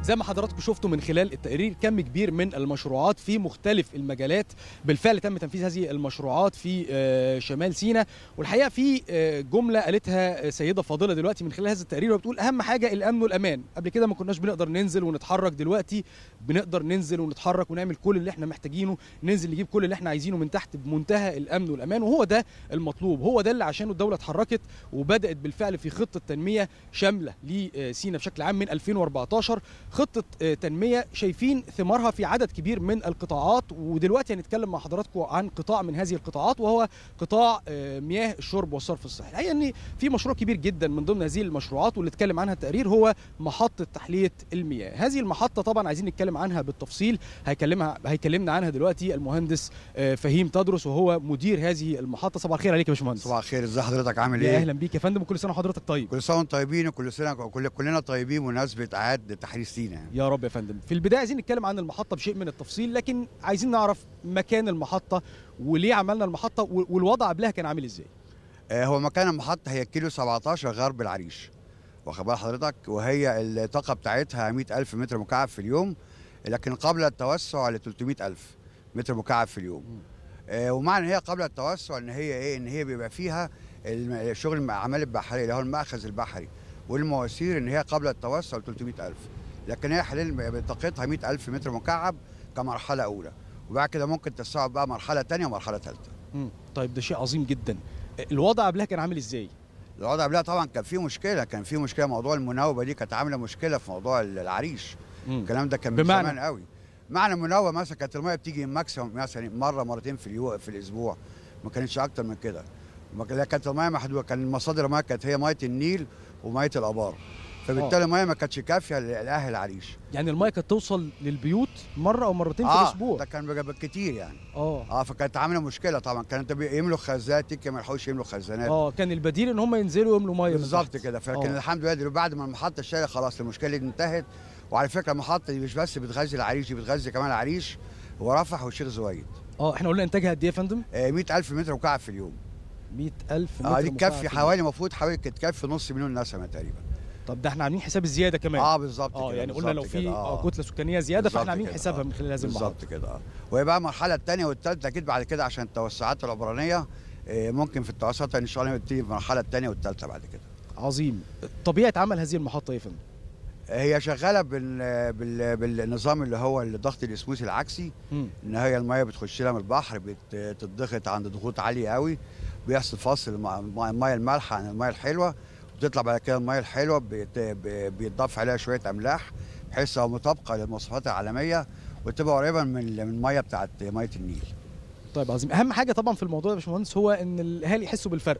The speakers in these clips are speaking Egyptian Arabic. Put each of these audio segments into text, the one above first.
زي ما حضراتكم شفتوا من خلال التقرير كم كبير من المشروعات في مختلف المجالات بالفعل تم تنفيذ هذه المشروعات في آه، شمال سيناء والحقيقه في آه، جمله قالتها سيده فاضله دلوقتي من خلال هذا التقرير وبتقول اهم حاجه الامن والامان قبل كده ما كناش بنقدر ننزل ونتحرك دلوقتي بنقدر ننزل ونتحرك ونعمل كل اللي احنا محتاجينه ننزل نجيب كل اللي احنا عايزينه من تحت بمنتهى الامن والامان وهو ده المطلوب هو ده اللي عشانه الدوله اتحركت وبدات بالفعل في خطه تنميه شامله لسينا بشكل عام من 2014 خطه آه، تنميه شايفين ثمارها في عدد كبير من القطاعات ودلوقتي هنتكلم مع حضراتكم عن قطاع من هذه القطاعات وهو قطاع آه، مياه الشرب والصرف الصحي الحقيقه ان في مشروع كبير جدا من ضمن هذه المشروعات واللي اتكلم عنها التقرير هو محطه تحليه المياه هذه المحطه طبعا عايزين نتكلم عنها بالتفصيل هيكلمها هيكلمنا عنها دلوقتي المهندس آه، فهيم تدرس وهو مدير هذه المحطه صباح الخير عليك يا باشمهندس صباح الخير ازي حضرتك عامل يا ايه؟ اهلا بيك يا فندم وكل سنه وحضرتك طيب كل سنه وانتم طيبين وكل سنه كل كلنا طيبين بمناسبه اعاد تحرير سينا يعني. يا رب يا فندم في البدايه عايزين نتكلم عن المحطه بشيء من التفصيل لكن عايزين نعرف مكان المحطه وليه عملنا المحطه و- والوضع قبلها كان عامل ازاي آه هو مكان المحطه هي كيلو 17 غرب العريش واخد بال حضرتك وهي الطاقه بتاعتها 100000 متر مكعب في اليوم لكن قبل التوسع ل 300000 متر مكعب في اليوم آه ومعنى ان هي قبل التوسع ان هي ايه ان هي بيبقى فيها الم- شغل الاعمال البحريه اللي هو المأخذ البحري والمواسير ان هي قبل التوسع ل 300000 لكن هي حاليا طاقتها 100000 متر مكعب كمرحله اولى وبعد كده ممكن تستوعب بقى مرحله ثانيه ومرحله ثالثه مم. طيب ده شيء عظيم جدا الوضع قبلها كان عامل ازاي الوضع قبلها طبعا كان في مشكله كان في مشكله موضوع المناوبه دي كانت عامله مشكله في موضوع العريش مم. الكلام ده كان من بمعنى؟ زمان قوي معنى المناوبه مثلا كانت الميه بتيجي ماكسيموم مثلا مره مرتين في اليو في الاسبوع ما كانتش اكتر من كده ما كان- كانت الميه محدوده كان مصادر الميه كانت هي ميه النيل وميه الابار فبالتالي الميه ما كانتش كافيه لاهل العريش يعني الميه كانت توصل للبيوت مره او مرتين في اه الاسبوع ده كان بجد كتير يعني اه اه فكانت عامله مشكله طبعا كانت يملوا خزانات يمكن ما يلحقوش يملوا خزانات اه كان البديل ان هم ينزلوا يملوا ميه من بالظبط تحت. كده فكان آه. الحمد لله دلوقتي بعد ما المحطه اشتغلت خلاص المشكله دي انتهت وعلى فكره المحطه دي مش بس بتغذي العريش دي بتغذي كمان العريش ورفح والشيخ زويد اه احنا قلنا انتاجها قد ايه يا فندم آه 100000 متر مكعب في اليوم 100000 متر اه دي مكعب تكفي في حوالي المفروض حوالي تكفي نص مليون نسمه تقريبا طب ده احنا عاملين حساب الزياده كمان اه بالظبط اه كده يعني قلنا لو بالظبط في كده، آه. كتله سكانيه زياده بالظبط فاحنا عاملين كده، حسابها آه. من خلال هذه المحطه بالظبط كده اه وهي بقى المرحله الثانيه والثالثه اكيد بعد كده عشان التوسعات العمرانيه آه ممكن في التوسعات ان شاء الله نبتدي في المرحله الثانيه والثالثه بعد كده عظيم طبيعه عمل هذه المحطه ايه يا فندم هي شغاله بال... بال... بالنظام اللي هو الضغط الاسموسي العكسي مم. ان هي الميه بتخش لها من البحر بتضغط عند ضغوط عاليه قوي بيحصل فصل مع مع الميه المالحه عن الميه الحلوه وتطلع بعد كده الميه الحلوه بيت- ب- بيتضاف عليها شويه املاح بحيث تبقى مطابقه للمواصفات العالميه وتبقى قريبه من من الميه بتاعت ميه النيل طيب عظيم اهم حاجه طبعا في الموضوع ده يا باشمهندس هو ان الاهالي يحسوا بالفرق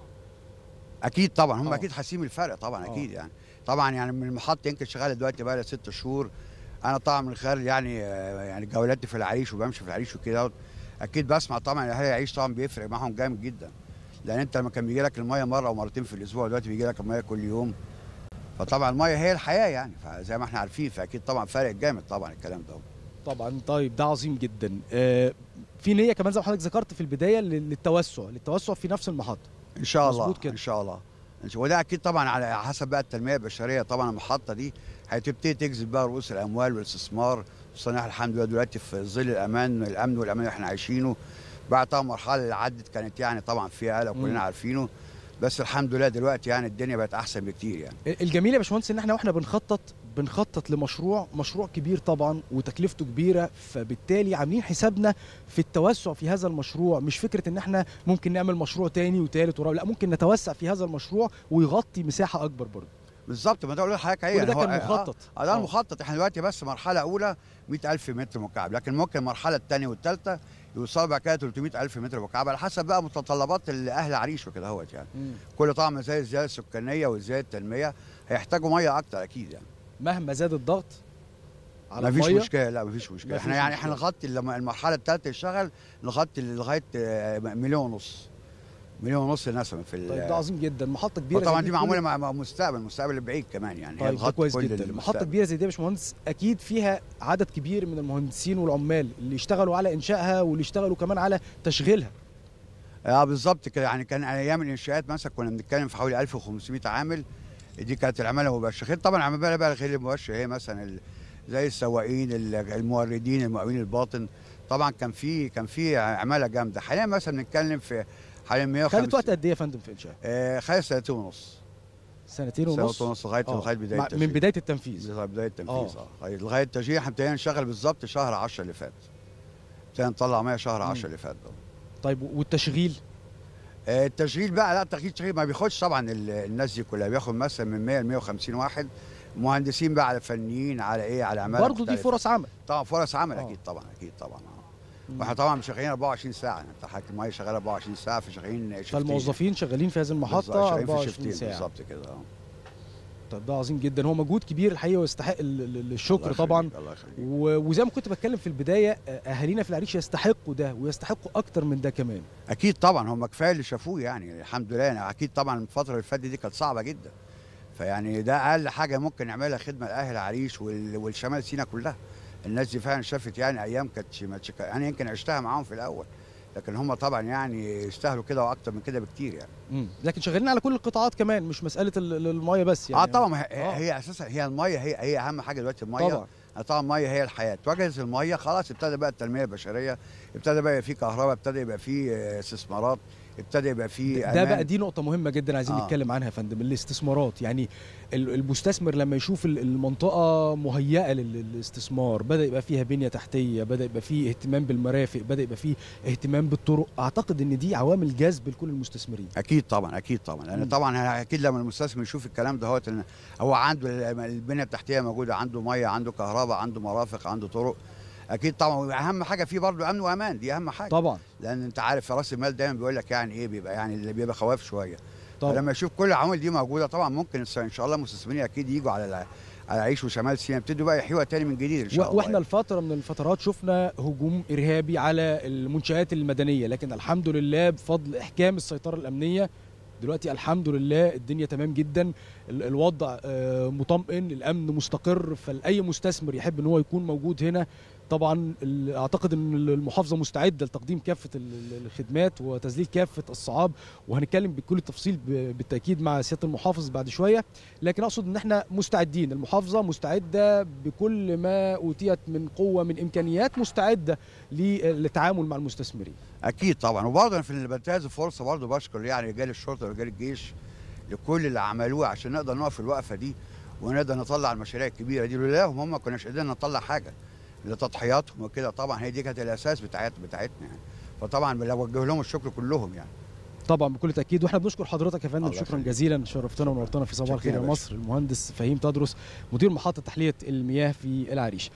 اكيد طبعا هم آه. اكيد حاسين بالفرق طبعا آه. اكيد يعني طبعا يعني من المحطه يمكن شغاله دلوقتي بقى لها ست شهور انا طبعا من خلال يعني آه، يعني جولاتي في العريش وبمشي في العريش وكده اكيد بسمع طبعا اهالي العريش طبعا بيفرق معاهم جامد جدا لان انت لما كان بيجي لك الميه مره او مرتين في الاسبوع دلوقتي بيجي لك الميه كل يوم فطبعا الميه هي الحياه يعني فزي ما احنا عارفين فاكيد طبعا فارق جامد طبعا الكلام ده طبعا طيب ده عظيم جدا آه في نيه كمان زي ما حضرتك ذكرت في البدايه لل- للتوسع للتوسع في نفس المحطه ان شاء الله مظبوط كده. ان شاء الله إن شاء- وده اكيد طبعا على حسب بقى التنميه البشريه طبعا المحطه دي هتبتدي تجذب بقى رؤوس الاموال والاستثمار خصوصا احنا الحمد لله دلوقتي في ظل الامان الامن والامان اللي احنا عايشينه بعد طبعا المرحله اللي عدت كانت يعني طبعا فيها قلق مم. كلنا عارفينه بس الحمد لله دلوقتي يعني الدنيا بقت احسن بكتير يعني الجميل يا باشمهندس ان احنا واحنا بنخطط بنخطط لمشروع مشروع كبير طبعا وتكلفته كبيره فبالتالي عاملين حسابنا في التوسع في هذا المشروع مش فكره ان احنا ممكن نعمل مشروع تاني وتالت ورابع لا ممكن نتوسع في هذا المشروع ويغطي مساحه اكبر برضه بالظبط ما ده اقول لحضرتك هي كل ده يعني هو- كان مخطط اه آه، ده آه. المخطط احنا دلوقتي بس مرحله اولى 100000 متر مكعب لكن ممكن المرحله الثانيه والثالثه يوصلوا بعد كده 300000 متر مكعب على حسب بقى متطلبات اهل عريش وكده اهوت يعني مم. كل طبعا زي الزياده السكانيه وزياده التنميه هيحتاجوا ميه اكتر اكيد يعني مهما زاد الضغط على مفيش الميه مشكله لا مفيش مشكله مفيش احنا يعني مشكلة. احنا نغطي لما المرحله الثالثه تشتغل نغطي لغايه آه، مليون ونص مليون ونص نسمه في ال- طيب ده عظيم جدا محطه كبيره وطبعا زي دي كل- معموله مع مع مستقبل مستقبل بعيد كمان يعني هي طيب ده تغطي كويس كل جدا محطه المستقبل. كبيره زي دي يا باشمهندس اكيد فيها عدد كبير من المهندسين والعمال اللي يشتغلوا على انشائها واللي يشتغلوا كمان على تشغيلها اه بالظبط كده يعني كان ايام الانشاءات مثلا كنا بنتكلم في حوالي 1500 عامل دي كانت العماله المباشره غير طبعا العماله بقى غير المباشره هي مثلا ال- زي السواقين ال- الموردين المقاولين الباطن طبعا كان في كان في عماله جامده حاليا مثلا بنتكلم في حاليا 150 خدت وقت قد ايه يا فندم في انشاء آه خلال سنتين ونص سنتين سنه ونص ونص لغايه آه. لغايه بدايه مع- من التشغيل. بدايه التنفيذ لغايه بدايه التنفيذ آه. اه لغايه التشغيل احنا ابتدينا نشتغل بالظبط شهر 10 اللي فات ابتدينا نطلع ميه شهر مم. 10 اللي فات ده طيب والتشغيل آه، التشغيل بقى لا التشغيل التشغيل ما بياخدش طبعا ال- الناس دي كلها بياخد مثلا من 100 ل 150 واحد مهندسين بقى على فنيين على ايه على عماله برضه دي مختلفة. فرص عمل طبعا فرص عمل آه. اكيد طبعا اكيد طبعا اه مم. واحنا طبعا شغالين 24 ساعه انت حضرتك الميه شغاله 24 ساعه فشغالين شيفتين. فالموظفين شغالين في هذه بالظبط، المحطه شغالين في 24 شيفتين ساعه بالظبط كده اه طب ده عظيم جدا هو مجهود كبير الحقيقه ويستحق ال- ال- الشكر الله طبعا يخليك، الله يخليك و- وزي ما كنت بتكلم في البدايه آه، اهالينا في العريش يستحقوا ده ويستحقوا اكتر من ده كمان اكيد طبعا هم كفايه اللي شافوه يعني الحمد لله يعني اكيد طبعا الفتره اللي فاتت دي كانت صعبه جدا فيعني ده اقل حاجه ممكن نعملها خدمه لاهل العريش وال- والشمال سينا كلها الناس دي فعلا شافت يعني ايام كانت ما تشك- انا يمكن عشتها معاهم في الاول لكن هم طبعا يعني يستاهلوا كده واكتر من كده بكتير يعني مم. لكن شغالين على كل القطاعات كمان مش مساله ال- ال- الميه بس يعني اه طبعا هي, آه. هي اساسا هي الميه هي هي اهم حاجه دلوقتي الميه طبعا طبعا الميه هي الحياه وجدت الميه خلاص ابتدى بقى التنميه البشريه ابتدى بقى يبقى في كهرباء ابتدى يبقى في آه، استثمارات ابتدى يبقى في ده أمان. بقى دي نقطة مهمة جدا عايزين آه. نتكلم عنها يا فندم الاستثمارات يعني ال- المستثمر لما يشوف ال- المنطقة مهيئة لل- للاستثمار بدأ يبقى فيها بنية تحتية بدأ يبقى فيه اهتمام بالمرافق بدأ يبقى فيه اهتمام بالطرق أعتقد إن دي عوامل جذب لكل المستثمرين اكيد طبعا اكيد طبعا لان مم. طبعا اكيد لما المستثمر يشوف الكلام ده هو هو عنده ال- البنيه التحتيه موجوده عنده ميه عنده كهرباء عنده مرافق عنده طرق اكيد طبعا اهم حاجه فيه برضه امن وامان دي اهم حاجه طبعا لان انت عارف راس المال دايما بيقول لك يعني ايه بيبقى يعني اللي بيبقى خواف شويه طبعا فلما يشوف كل العوامل دي موجوده طبعا ممكن ان شاء الله المستثمرين اكيد يجوا على الع- على عيش وشمال سيناء يبتدوا بقى يحيوها تاني من جديد ان شاء و- الله واحنا الفترة من الفترات شفنا هجوم إرهابي على المنشآت المدنية لكن الحمد لله بفضل إحكام السيطرة الأمنية دلوقتي الحمد لله الدنيا تمام جدا ال- الوضع آه، مطمئن الامن مستقر فاي مستثمر يحب ان هو يكون موجود هنا طبعا ال- اعتقد ان المحافظه مستعده لتقديم كافه ال- ال- الخدمات وتذليل كافه الصعاب وهنتكلم بكل التفصيل ب- بالتاكيد مع سياده المحافظ بعد شويه لكن اقصد ان احنا مستعدين المحافظه مستعده بكل ما اوتيت من قوه من امكانيات مستعده للتعامل مع المستثمرين اكيد طبعا وبرضه انا في اللي بنتهز الفرصه برضه بشكر يعني رجال الشرطه ورجال الجيش لكل اللي عملوه عشان نقدر نقف الوقفه دي ونقدر نطلع المشاريع الكبيره دي لولاهم هم ما كناش قدرنا نطلع حاجه لتضحياتهم وكده طبعا هي دي كانت الاساس بتاعت بتاعتنا يعني فطبعا بوجه لهم الشكر كلهم يعني طبعا بكل تاكيد واحنا بنشكر حضرتك يا فندم الله شكرا يخليك. جزيلا شرفتنا ونورتنا في صباح شكرا الخير يا يا باشا. مصر المهندس فهيم تدرس مدير محطه تحليه المياه في العريش